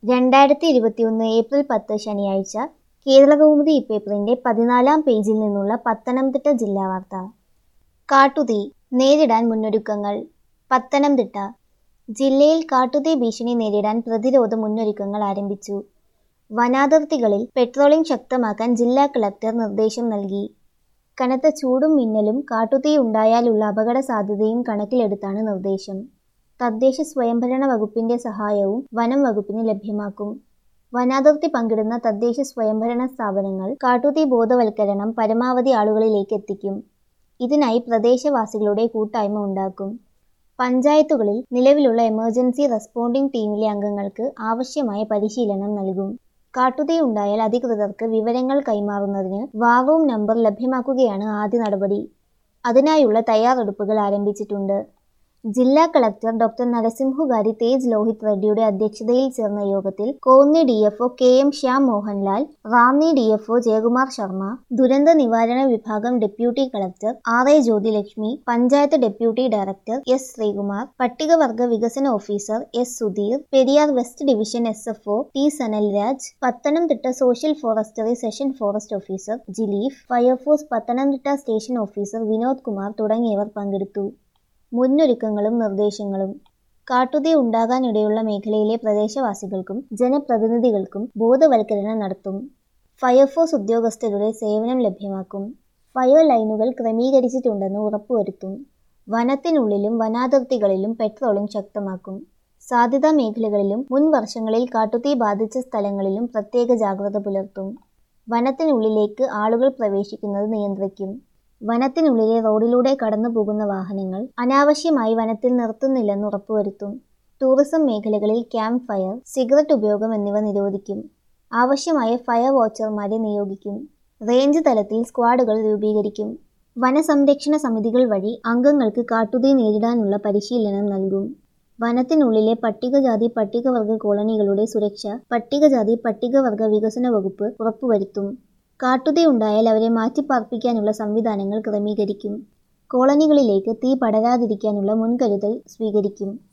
രണ്ടായിരത്തി ഇരുപത്തിയൊന്ന് ഏപ്രിൽ പത്ത് ശനിയാഴ്ച കേരളകൗമുദി ഇപ്പേപ്പറിന്റെ പതിനാലാം പേജിൽ നിന്നുള്ള പത്തനംതിട്ട ജില്ലാ വാർത്ത കാട്ടുതീ നേരിടാൻ മുന്നൊരുക്കങ്ങൾ പത്തനംതിട്ട ജില്ലയിൽ കാട്ടുതീ ഭീഷണി നേരിടാൻ പ്രതിരോധ മുന്നൊരുക്കങ്ങൾ ആരംഭിച്ചു വനാതിർത്തികളിൽ പെട്രോളിംഗ് ശക്തമാക്കാൻ ജില്ലാ കളക്ടർ നിർദ്ദേശം നൽകി കനത്ത ചൂടും മിന്നലും കാട്ടുതീ ഉണ്ടായാലുള്ള അപകട സാധ്യതയും കണക്കിലെടുത്താണ് നിർദ്ദേശം തദ്ദേശ സ്വയംഭരണ വകുപ്പിന്റെ സഹായവും വനം വകുപ്പിന് ലഭ്യമാക്കും വനാതിർത്തി പങ്കിടുന്ന തദ്ദേശ സ്വയംഭരണ സ്ഥാപനങ്ങൾ കാട്ടുതീ ബോധവൽക്കരണം പരമാവധി ആളുകളിലേക്ക് എത്തിക്കും ഇതിനായി പ്രദേശവാസികളുടെ കൂട്ടായ്മ ഉണ്ടാക്കും പഞ്ചായത്തുകളിൽ നിലവിലുള്ള എമർജൻസി റെസ്പോണ്ടിംഗ് ടീമിലെ അംഗങ്ങൾക്ക് ആവശ്യമായ പരിശീലനം നൽകും കാട്ടുതീ ഉണ്ടായാൽ അധികൃതർക്ക് വിവരങ്ങൾ കൈമാറുന്നതിന് വാർ റൂം നമ്പർ ലഭ്യമാക്കുകയാണ് ആദ്യ നടപടി അതിനായുള്ള തയ്യാറെടുപ്പുകൾ ആരംഭിച്ചിട്ടുണ്ട് ജില്ലാ കളക്ടർ ഡോക്ടർ നരസിംഹുകാരി തേജ് ലോഹിത് റെഡ്ഡിയുടെ അധ്യക്ഷതയിൽ ചേർന്ന യോഗത്തിൽ Konni D F O K M Shyam Mohanlal Ranni D F O Jayakumar Sharma ദുരന്ത നിവാരണ വിഭാഗം deputy collector R A Jyothilakshmi panchayat deputy director S Sreekumar പട്ടികവർഗ വികസന officer S Sudheer Periyar west division S F O T Sanalraj Pathanamthitta social forestry section forest officer ജിലീഫ് fire force Pathanamthitta station officer Vinod Kumar തുടങ്ങിയവർ പങ്കെടുത്തു മുന്നൊരുക്കങ്ങളും നിർദ്ദേശങ്ങളും കാട്ടുതീ ഉണ്ടാകാനിടയുള്ള മേഖലയിലെ പ്രദേശവാസികൾക്കും ജനപ്രതിനിധികൾക്കും ബോധവൽക്കരണം നടത്തും ഫയർഫോഴ്സ് ഉദ്യോഗസ്ഥരുടെ സേവനം ലഭ്യമാക്കും ഫയർ ലൈനുകൾ ക്രമീകരിച്ചിട്ടുണ്ടെന്ന് ഉറപ്പുവരുത്തും വനത്തിനുള്ളിലും വനാതിർത്തികളിലും പെട്രോളിംഗ് ശക്തമാക്കും സാധ്യതാ മേഖലകളിലും മുൻ വർഷങ്ങളിൽ കാട്ടുതീ ബാധിച്ച സ്ഥലങ്ങളിലും പ്രത്യേക ജാഗ്രത പുലർത്തും വനത്തിനുള്ളിലേക്ക് ആളുകൾ പ്രവേശിക്കുന്നത് നിയന്ത്രിക്കും വനത്തിനുള്ളിലെ റോഡിലൂടെ കടന്നു പോകുന്ന വാഹനങ്ങൾ അനാവശ്യമായി വനത്തിൽ നിർത്തുന്നില്ലെന്ന് ഉറപ്പുവരുത്തും ടൂറിസം മേഖലകളിൽ ക്യാമ്പ് ഫയർ സിഗരറ്റ് ഉപയോഗം എന്നിവ നിരോധിക്കും ആവശ്യമായ ഫയർ വാച്ചർമാരെ നിയോഗിക്കും റേഞ്ച് തലത്തിൽ സ്ക്വാഡുകൾ രൂപീകരിക്കും വനസംരക്ഷണ സമിതികൾ വഴി അംഗങ്ങൾക്ക് കാട്ടുതീ നേരിടാനുള്ള പരിശീലനം നൽകും വനത്തിനുള്ളിലെ പട്ടികജാതി പട്ടികവർഗ കോളനികളുടെ സുരക്ഷ പട്ടികജാതി പട്ടികവർഗ വികസന വകുപ്പ് ഉറപ്പുവരുത്തും കാട്ടുതീ ഉണ്ടായാൽ അവരെ മാറ്റിപ്പാർപ്പിക്കാനുള്ള സംവിധാനങ്ങൾ ക്രമീകരിക്കും കോളനികളിലേക്ക് തീ പടരാതിരിക്കാനുള്ള മുൻകരുതൽ സ്വീകരിക്കും